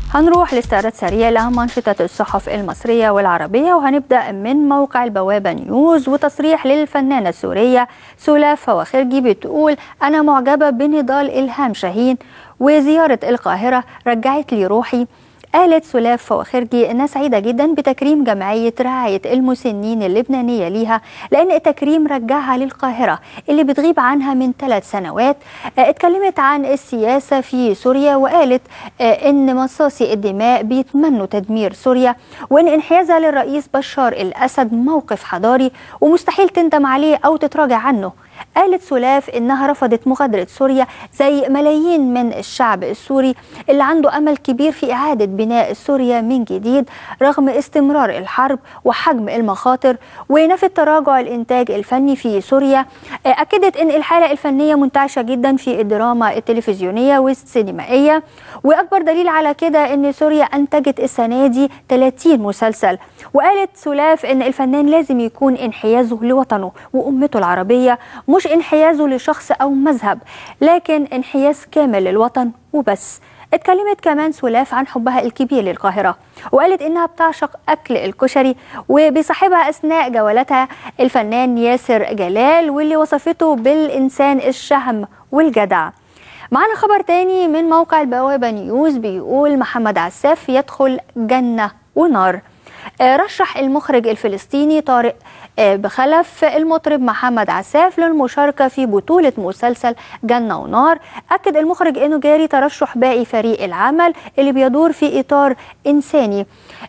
هنروح لاستعراض سريع لأهم أنشطة الصحف المصرية والعربية وهنبدأ من موقع البوابة نيوز وتصريح للفنانة السورية سولاف فواخرجي بتقول أنا معجبة بنضال إلهام شاهين وزيارة القاهرة رجعت لي روحي قالت سلاف فواخرجي انها سعيده جدا بتكريم جمعيه رعايه المسنين اللبنانيه ليها لان التكريم رجعها للقاهره اللي بتغيب عنها من ثلاث سنوات اتكلمت عن السياسه في سوريا وقالت ان مصاصي الدماء بيتمنوا تدمير سوريا وان انحيازها للرئيس بشار الاسد موقف حضاري ومستحيل تندم عليه او تتراجع عنه قالت سلاف انها رفضت مغادره سوريا زي ملايين من الشعب السوري اللي عنده امل كبير في اعاده بناء سوريا من جديد رغم استمرار الحرب وحجم المخاطر ونفت تراجع الانتاج الفني في سوريا اكدت ان الحاله الفنيه منتعشه جدا في الدراما التلفزيونيه والسينمائيه واكبر دليل على كده ان سوريا انتجت السنه دي 30 مسلسل وقالت سلاف ان الفنان لازم يكون انحيازه لوطنه وامته العربيه مش انحيازه لشخص او مذهب لكن انحياز كامل للوطن وبس اتكلمت كمان سلاف عن حبها الكبير للقاهرة وقالت إنها بتعشق أكل الكشري وبيصاحبها أثناء جولتها الفنان ياسر جلال واللي وصفته بالإنسان الشهم والجدع معنا خبر تاني من موقع البوابة نيوز بيقول محمد عساف يدخل جنة ونار رشح المخرج الفلسطيني طارق بخلف المطرب محمد عساف للمشاركة في بطولة مسلسل جنة ونار أكد المخرج أنه جاري ترشح باقي فريق العمل اللي بيدور في إطار إنساني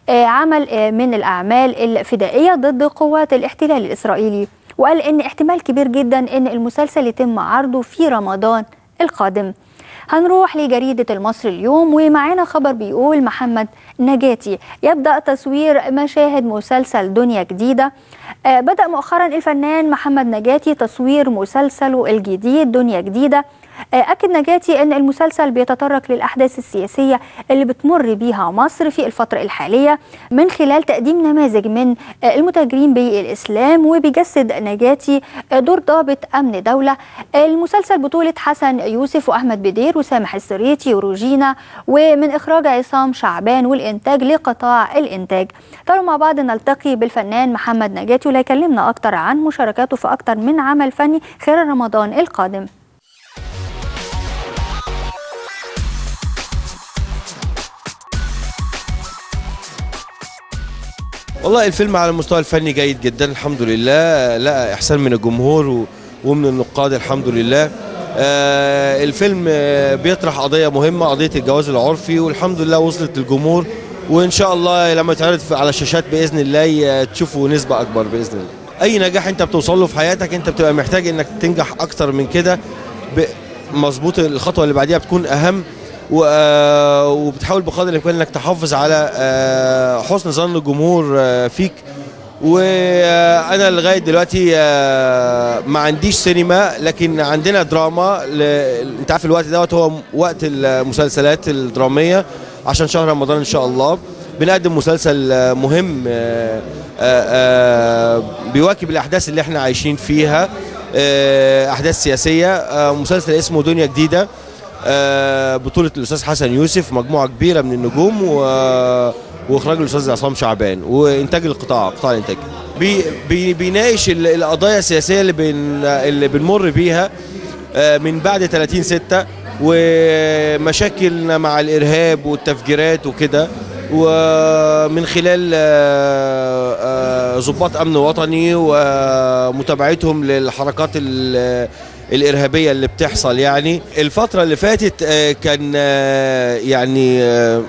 عمل من الأعمال الفدائية ضد قوات الاحتلال الإسرائيلي وقال أن احتمال كبير جدا أن المسلسل يتم عرضه في رمضان القادم هنروح لجريدة المصري اليوم ومعانا خبر بيقول محمد نجاتي يبدأ تصوير مشاهد مسلسل دنيا جديدة آه بدأ مؤخرا الفنان محمد نجاتي تصوير مسلسله الجديد دنيا جديدة آه أكد نجاتي أن المسلسل بيتطرق للأحداث السياسية اللي بتمر بيها مصر في الفترة الحالية من خلال تقديم نماذج من آه المتاجرين بالإسلام وبيجسد نجاتي دور ضابط أمن دولة المسلسل بطولة حسن يوسف وأحمد بدير وسامح السريتي وروجينا ومن إخراج عصام شعبان والإنتاج لقطاع الإنتاج تعالوا مع بعض نلتقي بالفنان محمد نجاتي ولا يكلمنا أكتر عن مشاركاته في أكتر من عمل فني خلال رمضان القادم والله الفيلم على المستوى الفني جيد جدا الحمد لله لقى احسان من الجمهور ومن النقاد الحمد لله آه الفيلم آه بيطرح قضيه مهمه قضيه الجواز العرفي والحمد لله وصلت للجمهور وان شاء الله لما يتعرض على الشاشات باذن الله تشوفوا نسبه اكبر باذن الله اي نجاح انت بتوصل له في حياتك انت بتبقى محتاج انك تنجح اكتر من كده مظبوط الخطوه اللي بعديها بتكون اهم وبتحاول بقدر الامكان انك تحافظ على حسن ظن الجمهور فيك وانا لغايه دلوقتي ما عنديش سينما لكن عندنا دراما انت عارف الوقت دوت هو وقت المسلسلات الدراميه عشان شهر رمضان ان شاء الله بنقدم مسلسل مهم بيواكب الاحداث اللي احنا عايشين فيها احداث سياسيه مسلسل اسمه دنيا جديده بطولة الأستاذ حسن يوسف مجموعة كبيرة من النجوم و... وإخراج الأستاذ عصام شعبان وإنتاج القطاع قطاع الإنتاج بي... بي... بيناقش القضايا السياسية اللي, بن... اللي بنمر بيها من بعد 30 6 ومشاكلنا مع الإرهاب والتفجيرات وكده ومن خلال ضباط أمن وطني ومتابعتهم للحركات الارهابيه اللي بتحصل يعني الفتره اللي فاتت كان يعني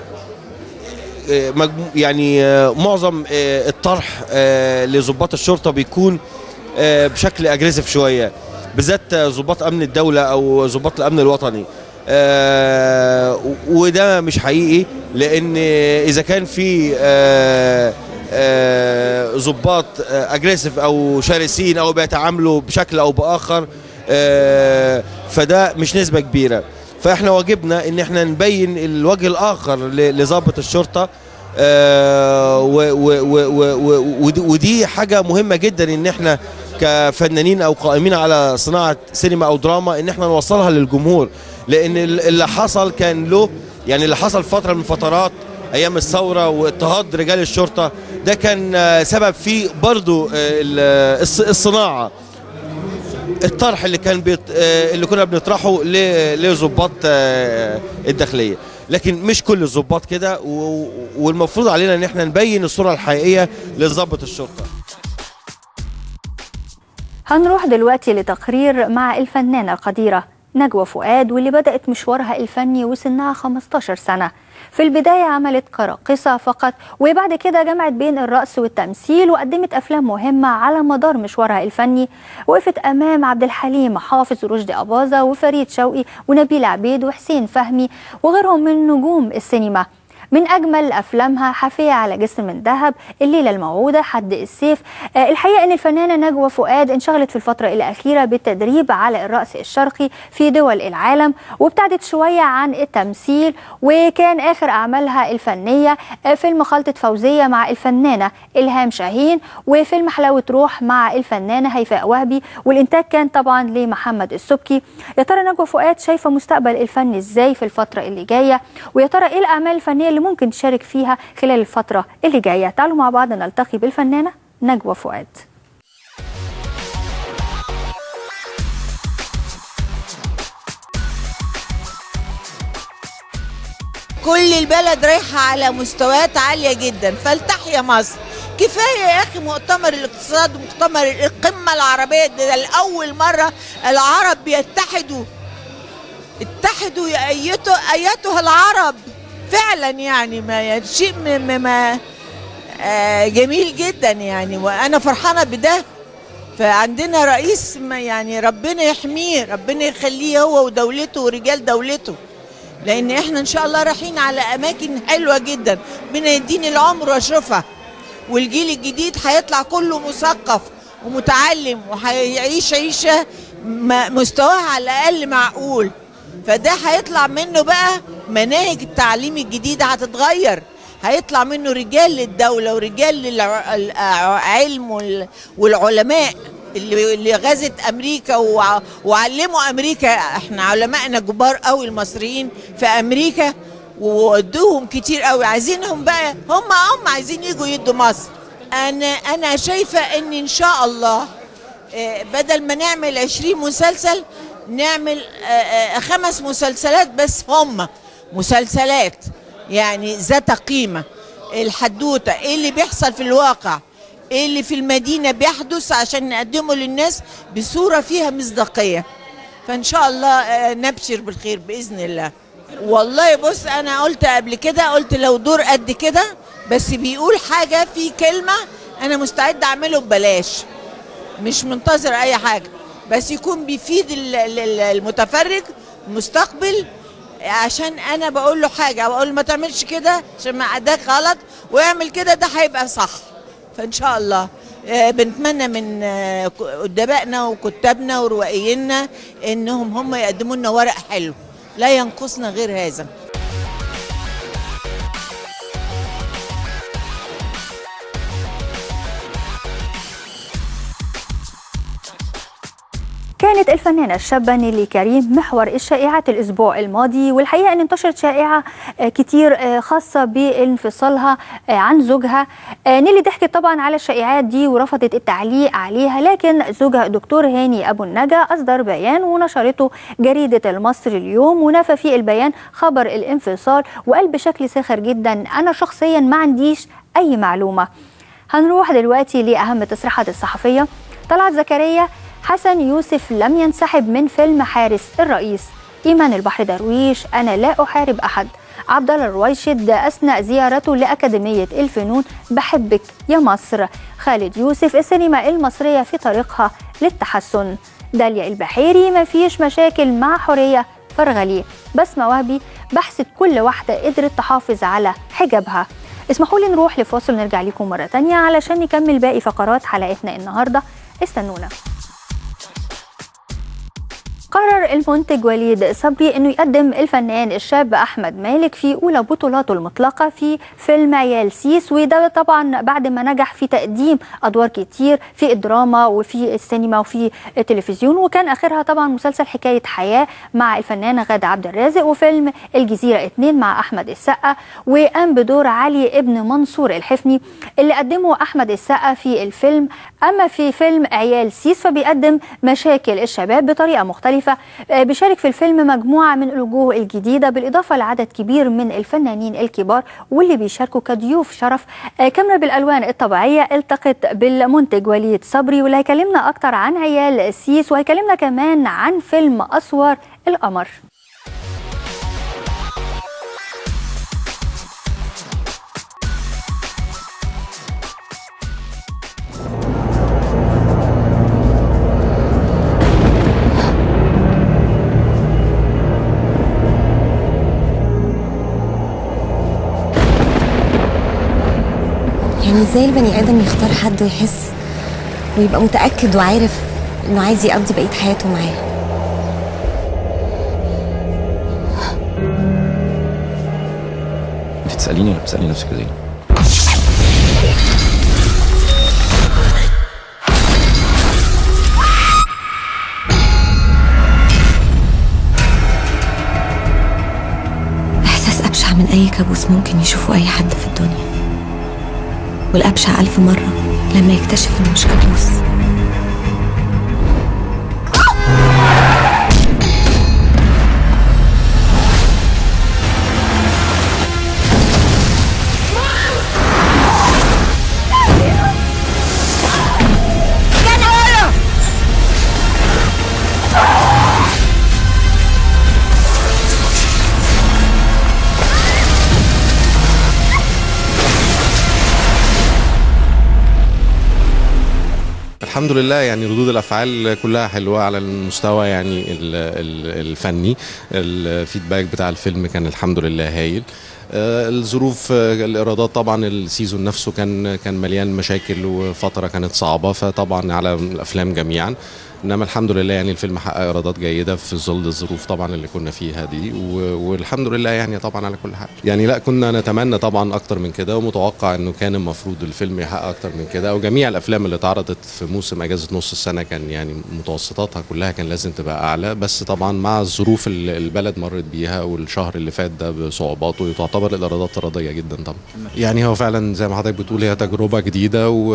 يعني معظم الطرح لضباط الشرطه بيكون بشكل اجريسيف شويه بالذات ضباط امن الدوله او ضباط الامن الوطني وده مش حقيقي لان اذا كان في ضباط اجريسيف او شرسين او بيتعاملوا بشكل او باخر آه فده مش نسبة كبيرة فاحنا واجبنا ان احنا نبين الوجه الاخر لضابط الشرطة آه ودي حاجة مهمة جدا ان احنا كفنانين او قائمين على صناعة سينما او دراما ان احنا نوصلها للجمهور لان اللي حصل كان له يعني اللي حصل فتره من فترات ايام الثوره واضطهاد رجال الشرطه ده كان آه، سبب في برضو آه، ال- الص- الصناعه الطرح اللي كان بيط... آه، اللي كنا بنطرحه ل- لضباط آه، الداخليه لكن مش كل الضباط كده و... والمفروض علينا ان احنا نبين الصوره الحقيقيه لضابط الشرطه هنروح دلوقتي لتقرير مع الفنانة القديرة نجوى فؤاد واللي بدأت مشوارها الفني وسنها 15 سنة في البداية عملت كراقصة فقط وبعد كده جمعت بين الرقص والتمثيل وقدمت أفلام مهمة على مدار مشوارها الفني وقفت أمام عبد الحليم حافظ ورشدي أباظة وفريد شوقي ونبيل عبيد وحسين فهمي وغيرهم من نجوم السينما من اجمل افلامها حافيه على جسم من ذهب الليله الموعوده حد السيف آه، الحقيقه ان الفنانه نجوى فؤاد انشغلت في الفتره الاخيره بالتدريب على الرقص الشرقي في دول العالم وابتعدت شويه عن التمثيل وكان اخر اعمالها الفنيه آه، فيلم خلطه فوزيه مع الفنانه الهام شاهين وفيلم حلاوه روح مع الفنانه هيفاء وهبي والانتاج كان طبعا لمحمد السبكي يا ترى نجوى فؤاد شايفه مستقبل الفن ازاي في الفتره اللي جايه ويا ترى ايه الاعمال الفنيه اللي ممكن تشارك فيها خلال الفتره اللي جايه تعالوا مع بعض نلتقي بالفنانه نجوى فؤاد كل البلد رايحة على مستويات عالية جدا فلتحيا مصر كفاية يا أخي مؤتمر الاقتصاد ومؤتمر القمة العربية ده لأول مرة العرب بيتحدوا اتحدوا يا أيته أيتها العرب فعلا يعني ما شيء م- م- ما آه، جميل جدا يعني وأنا فرحانة بده فعندنا رئيس ما يعني ربنا يحميه ربنا يخليه هو ودولته ورجال دولته لان احنا ان شاء الله رايحين على اماكن حلوه جدا ربنا يديني العمر واشوفها والجيل الجديد هيطلع كله مثقف ومتعلم وهيعيش عيشه م- مستواها على الاقل معقول فده هيطلع منه بقى مناهج التعليم الجديده هتتغير هيطلع منه رجال للدوله ورجال للعلم والعلماء اللي اللي غزت امريكا وع- وعلموا امريكا احنا علمائنا كبار قوي المصريين في امريكا وودوهم كتير قوي عايزينهم بقى هم هم عايزين يجوا يدوا مصر انا انا شايفه ان ان شاء الله آه، بدل ما نعمل 20 مسلسل نعمل آه، آه، خمس مسلسلات بس هم مسلسلات يعني ذات قيمه الحدوته ايه اللي بيحصل في الواقع ايه اللي في المدينه بيحدث عشان نقدمه للناس بصوره فيها مصداقيه فان شاء الله آه، نبشر بالخير باذن الله والله بص انا قلت قبل كده قلت لو دور قد كده بس بيقول حاجه في كلمه انا مستعد اعمله ببلاش مش منتظر اي حاجه بس يكون بيفيد ال- ال- ال- المتفرج المستقبل عشان انا بقول له حاجه بقول ما تعملش كده عشان ما ده غلط واعمل كده ده هيبقى صح فان شاء الله آه، بنتمنى من آه، ك- ادبائنا وكتابنا وروائينا انهم هم يقدموا لنا ورق حلو لا ينقصنا غير هذا كانت الفنانة الشابة نيلي كريم محور الشائعات الأسبوع الماضي والحقيقة أن انتشرت شائعة آه، كتير آه، خاصة بانفصالها آه، عن زوجها آه، نيلي ضحكت طبعا على الشائعات دي ورفضت التعليق عليها لكن زوجها الدكتور هاني أبو النجا أصدر بيان ونشرته جريدة المصري اليوم ونفى في البيان خبر الانفصال وقال بشكل ساخر جدا أنا شخصيا ما عنديش أي معلومة هنروح دلوقتي لأهم التصريحات الصحفية طلعت زكريا حسن يوسف لم ينسحب من فيلم حارس الرئيس إيمان البحر درويش أنا لا أحارب أحد عبد الله الرويشد أثناء زيارته لأكاديمية الفنون بحبك يا مصر خالد يوسف السينما المصرية في طريقها للتحسن داليا البحيري ما فيش مشاكل مع حورية فرغلي بسمة وهبي بحثت كل واحدة قدرت تحافظ على حجابها اسمحوا لي نروح لفاصل ونرجع لكم مرة تانية علشان نكمل باقي فقرات حلقتنا النهاردة استنونا قرر المنتج وليد صبري انه يقدم الفنان الشاب احمد مالك في اولى بطولاته المطلقه في فيلم عيال سيس وده طبعا بعد ما نجح في تقديم ادوار كتير في الدراما وفي السينما وفي التلفزيون وكان اخرها طبعا مسلسل حكايه حياه مع الفنانه غاده عبد الرازق وفيلم الجزيره 2 مع احمد السقا وقام بدور علي ابن منصور الحفني اللي قدمه احمد السقا في الفيلم اما في فيلم عيال سيس فبيقدم مشاكل الشباب بطريقه مختلفه بيشارك في الفيلم مجموعه من الوجوه الجديده بالاضافه لعدد كبير من الفنانين الكبار واللي بيشاركوا كضيوف شرف كاميرا بالالوان الطبيعيه التقت بالمنتج وليد صبري واللي هيكلمنا اكتر عن عيال سيس وهيكلمنا كمان عن فيلم اسوار القمر يعني ازاي البني ادم يختار حد ويحس ويبقى متاكد وعارف انه عايز يقضي بقيه حياته معاه انت تساليني ولا بتسالي نفسك ازاي احساس ابشع من اي كابوس ممكن يشوفه اي حد في الدنيا والابشع الف مره لما يكتشف انه مش كابوس الحمد لله يعني ردود الافعال كلها حلوه على المستوى يعني ال- ال- الفني الفيدباك بتاع الفيلم كان الحمد لله هايل آه، الظروف آه، الايرادات طبعا السيزون نفسه كان كان مليان مشاكل وفتره كانت صعبه فطبعا على الافلام جميعا انما الحمد لله يعني الفيلم حقق ايرادات جيده في ظل الظروف طبعا اللي كنا فيها دي و- والحمد لله يعني طبعا على كل حال يعني لا كنا نتمنى طبعا اكتر من كده ومتوقع انه كان المفروض الفيلم يحقق اكتر من كده وجميع الافلام اللي اتعرضت في موسم اجازه نص السنه كان يعني متوسطاتها كلها كان لازم تبقى اعلى بس طبعا مع الظروف اللي البلد مرت بيها والشهر اللي فات ده بصعوباته تعتبر الايرادات راضيه جدا طبعا يعني هو فعلا زي ما حضرتك بتقول هي تجربه جديده و...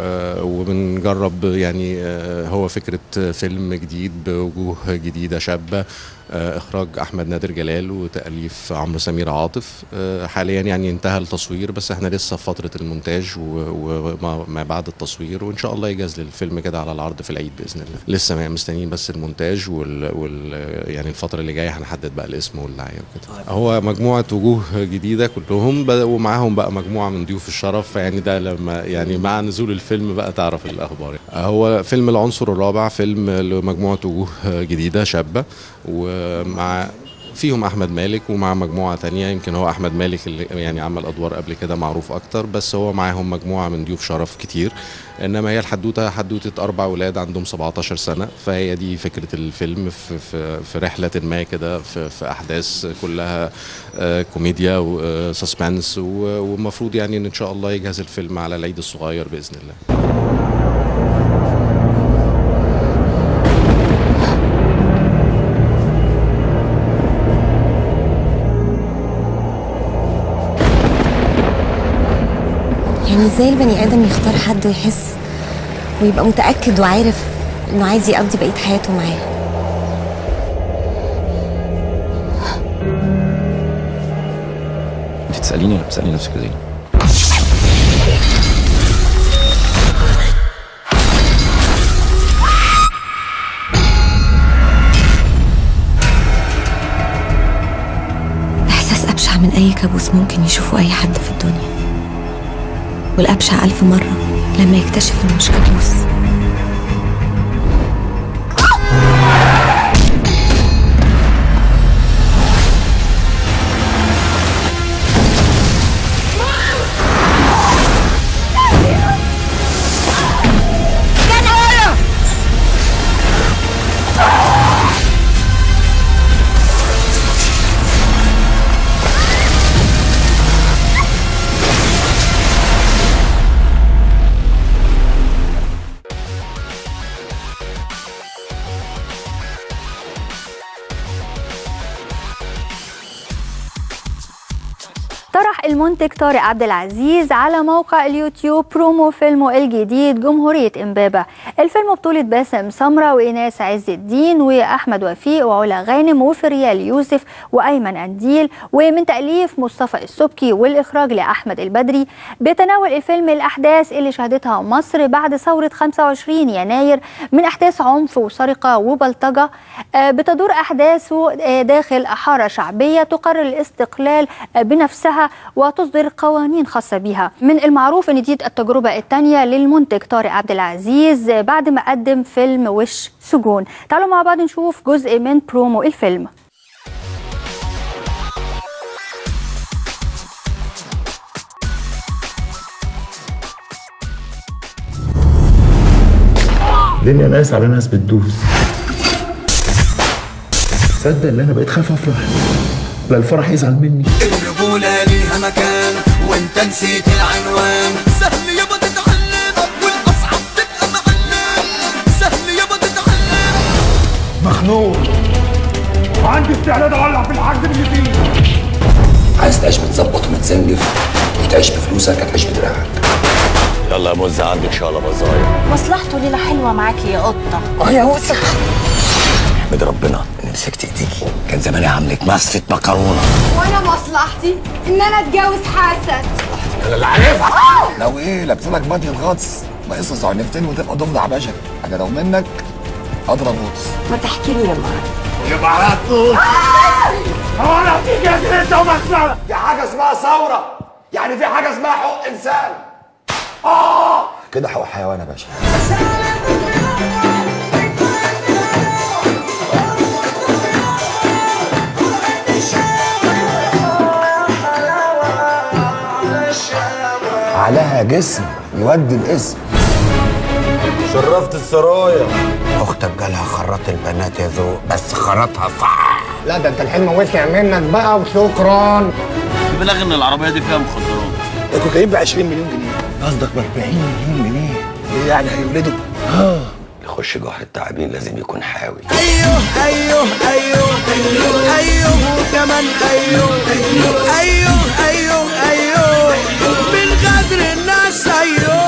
وبنجرب يعني آه، هو فكره فيلم جديد بوجوه جديده شابه آه، اخراج احمد نادر جلال وتاليف عمرو سمير عاطف آه، حاليا يعني انتهى التصوير بس احنا لسه في فتره المونتاج و- وما ما بعد التصوير وان شاء الله يجهز للفيلم كده على العرض في العيد باذن الله لسه ما- مستنيين بس المونتاج وال, وال يعني الفتره اللي جايه هنحدد بقى الاسم والدعايه وكده هو مجموعه وجوه جديده كلهم ب- ومعاهم بقى مجموعه من ضيوف الشرف يعني ده لما يعني مع نزول الفيلم بقى تعرف الاخبار هو فيلم العنصر الرابع فيلم لمجموعه وجوه جديده شابه ومع فيهم احمد مالك ومع مجموعه تانية يمكن هو احمد مالك اللي يعني عمل ادوار قبل كده معروف اكتر بس هو معاهم مجموعه من ضيوف شرف كتير انما هي الحدوته حدوته اربع اولاد عندهم 17 سنه فهي دي فكره الفيلم في في, في رحله ما كده في, في احداث كلها آه، كوميديا وسسبنس والمفروض يعني ان شاء الله يجهز الفيلم على العيد الصغير باذن الله يعني ازاي البني ادم يختار حد ويحس ويبقى متاكد وعارف انه عايز يقضي بقيه حياته معاه انت تساليني ولا بتسالي نفسك ازاي احساس ابشع من اي كابوس ممكن يشوفه اي حد في الدنيا والابشع الف مره لما يكتشف انه مش كابوس طرح المنتج طارق عبد العزيز على موقع اليوتيوب برومو فيلمه الجديد جمهورية إمبابة الفيلم بطولة باسم سمرة وإيناس عز الدين وأحمد وفيق وعلا غانم وفريال يوسف وأيمن أنديل ومن تأليف مصطفى السبكي والإخراج لأحمد البدري بيتناول الفيلم الأحداث اللي شهدتها مصر بعد ثورة 25 يناير من أحداث عنف وسرقة وبلطجة آه، بتدور أحداثه آه، داخل حارة شعبية تقرر الاستقلال آه، بنفسها وتصدر قوانين خاصة بها من المعروف أن دي التجربة الثانية للمنتج طارق عبد العزيز آه، بعد ما قدم فيلم وش سجون تعالوا مع بعض نشوف جزء من برومو الفيلم الدنيا ناس على ناس بتدوس تصدق ان انا بقيت خايف افرح لا الفرح يزعل مني الرجولة ليها مكان وانت نسيت العنوان سهل يابا تتعلم والاصعب تبقى معلم سهل يابا تتعلم مخنوق وعندي استعداد اولع في الحاج اللي فيه عايز تعيش متظبط ومتزنجف وتعيش بفلوسك هتعيش بدراعك يلا يا مزة عندك شغلة بزاير مصلحته ليلة حلوة معاكي يا قطة اه يا وسخ احمد ربنا ان مسكت ايديكي كان زماني عاملك مصفة مكرونة وانا مصلحتي ان انا اتجوز حسن انا اللي عارفها لو ايه لابسلك بادي الغطس ناقص عنفتين وتبقى ضفدع بشري انا لو منك اضرب غطس ما تحكي لي يا معاذ يبقى على طول هو انا فيك يا سيدي انت ومخسرة في حاجة اسمها ثورة يعني في حاجة اسمها حقوق انسان اه كده حقوق حيوان يا باشا عليها جسم يودي الاسم شرفت السرايا اختك جالها خراط البنات يا ذوق بس خرطها صح لا ده انت الحلم وسع منك بقى وشكرا بلاغ ان العربية دي فيها مخدرات الكوكايين ب 20 مليون جنيه قصدك ب 40 مليون جنيه ايه يعني هيولدوا؟ اه يخش جحر التعابين لازم يكون حاوي ايوه ايوه ايوه ايوه ايوه وكمان ايوه ايوه ايوه ايوه من غدر الناس ايوه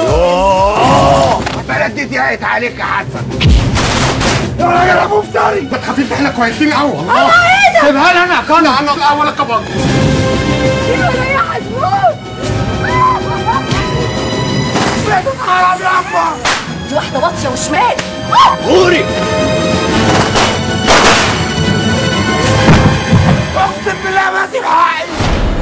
البلد دي ضيقت عليك يا حسن يا راجل يا مفتري ما تخافيش احنا كويسين قوي والله سيبها لي انا كنا انا الاول كبر حرام يا عمار دي واحدة واطية وشمال غوري اقسم بالله ما اسيب حقي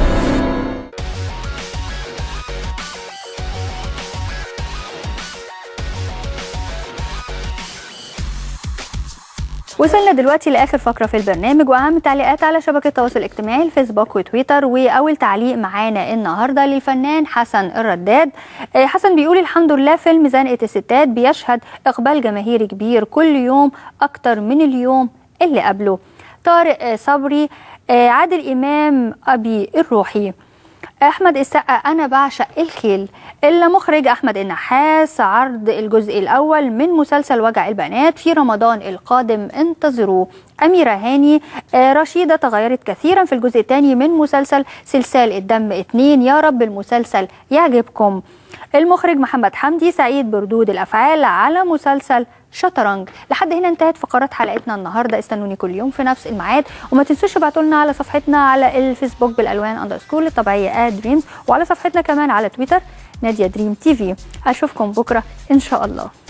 وصلنا دلوقتي لاخر فقره في البرنامج واهم التعليقات على شبكه التواصل الاجتماعي الفيسبوك وتويتر واول تعليق معانا النهارده للفنان حسن الرداد آه، حسن بيقول الحمد لله فيلم زنقه الستات بيشهد اقبال جماهيري كبير كل يوم اكتر من اليوم اللي قبله طارق آه، صبري آه، عادل امام ابي الروحي احمد السقا انا بعشق الخيل الا مخرج احمد النحاس عرض الجزء الاول من مسلسل وجع البنات في رمضان القادم انتظروه اميره هاني آه، رشيده تغيرت كثيرا في الجزء الثاني من مسلسل سلسال الدم اتنين يا رب المسلسل يعجبكم المخرج محمد حمدي سعيد بردود الافعال على مسلسل شطرنج لحد هنا انتهت فقرات حلقتنا النهارده استنوني كل يوم في نفس الميعاد وما تنسوش تبعتوا لنا على صفحتنا على الفيسبوك بالالوان اندرسكول الطبيعيه دريمز وعلى صفحتنا كمان على تويتر ناديه دريم تي في اشوفكم بكره ان شاء الله